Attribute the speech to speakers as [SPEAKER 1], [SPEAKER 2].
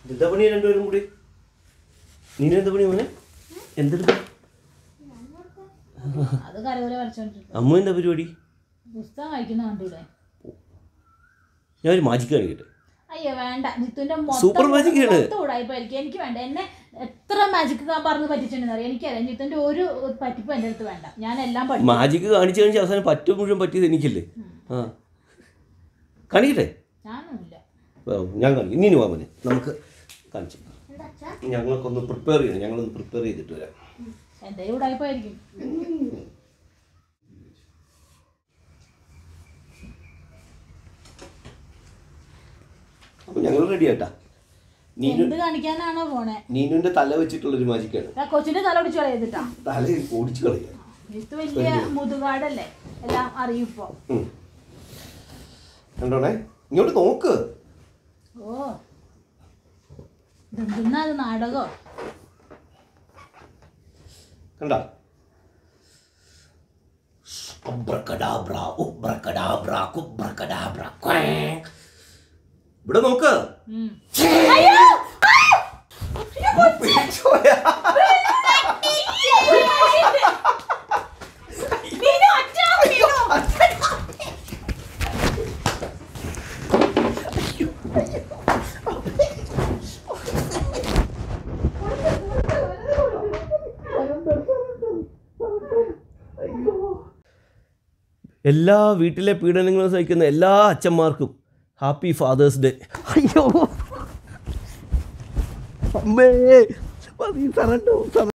[SPEAKER 1] എന്താ പണി രണ്ടുപേരും കൂടി നീന എന്താ പണി മോനെ എന്തെടുക്ക
[SPEAKER 2] അത് കരകര വരച്ചോണ്ടിരിക്കും
[SPEAKER 1] അമ്മ എന്താ പരിപാടി
[SPEAKER 2] പുസ്തകം വായിക്കുന്ന കണ്ടൂടെ
[SPEAKER 1] ഞാൻ ഒരു മാജിക്ക് കാണിക്കട്ടെ
[SPEAKER 2] അയ്യോ വേണ്ട ജിത്തുവിന്റെ
[SPEAKER 1] Super magic ആണ്.
[SPEAKER 2] ഉടായിപ്പായിരിക്കും എനിക്ക് വേണ്ട എന്നെ എത്ര മാജിക് പറഞ്ഞ് പറ്റിച്ചിട്ടുണ്ടെന്ന് അറിയാം എനിക്കറിയാം ജിത്തുവിന്റെ ഒരു പറ്റിപ്പ് എൻ്റെ അടുത്ത് വേണ്ട ഞാൻ എല്ലാം പഠിക്കും
[SPEAKER 1] മാജിക്ക് കാണിച്ചു കാണിച്ച് അവസാനം പറ്റും മുഴുവൻ പറ്റിയത് എനിക്കല്ലേ ആ കാണിക്കട്ടെ
[SPEAKER 2] ഞാനൊന്നുമില്ല
[SPEAKER 1] ആ, ഞാൻ കാണിക്കും ഇനി വാ മോനെ നമുക്ക് കാണിച്ചു ഞങ്ങൾക്കൊന്ന് പ്രിപ്പയർ ചെയ്യണം ഞങ്ങളൊന്ന് പ്രിപ്പയർ ചെയ്തിട്ട് വരാം
[SPEAKER 2] എൻ്റെ ഉടായിപ്പായിരിക്കും
[SPEAKER 1] അപ്പോൾ ഞങ്ങൾ റെഡി ആട്ടാ നീനു
[SPEAKER 2] എന്ത് കാണിക്കാനാണോ പോണേ
[SPEAKER 1] നീനുവിൻ്റെ തല വെച്ചിട്ടുള്ളൊരു മാജിക്കാണ്
[SPEAKER 2] ആ കൊച്ചിന്റെ തല ഒടിച്ചു കളയതിട്ടാ
[SPEAKER 1] തല ഓടിച്ചു കളയുക
[SPEAKER 2] ജിത്തു വലിയ മുതുകാടല്ലേ എല്ലാം അറിയും ഇപ്പൊ
[SPEAKER 1] ഉം. കണ്ടോണേ ഇങ്ങോട്ട് നോക്ക്
[SPEAKER 2] ഓ ഇതെന്തിനാ അത് നാടകോ
[SPEAKER 1] കണ്ട അബ്രക്കഡാബ്ര ഉബ്രക്കഡാബ്ര കുബ്രക്കഡാബ്ര ക്വാങ്. ഇവിടെ നോക്ക്
[SPEAKER 2] ഉം.
[SPEAKER 1] പേടിച്ചോയാ? എല്ലാ വീട്ടിലെ പീഡനങ്ങളും സഹിക്കുന്ന എല്ലാ അച്ഛന്മാർക്കും ഹാപ്പി ഫാദേഴ്സ് ഡേ അയ്യോ അമ്മേ മതി, തരണ്ടോ, തര-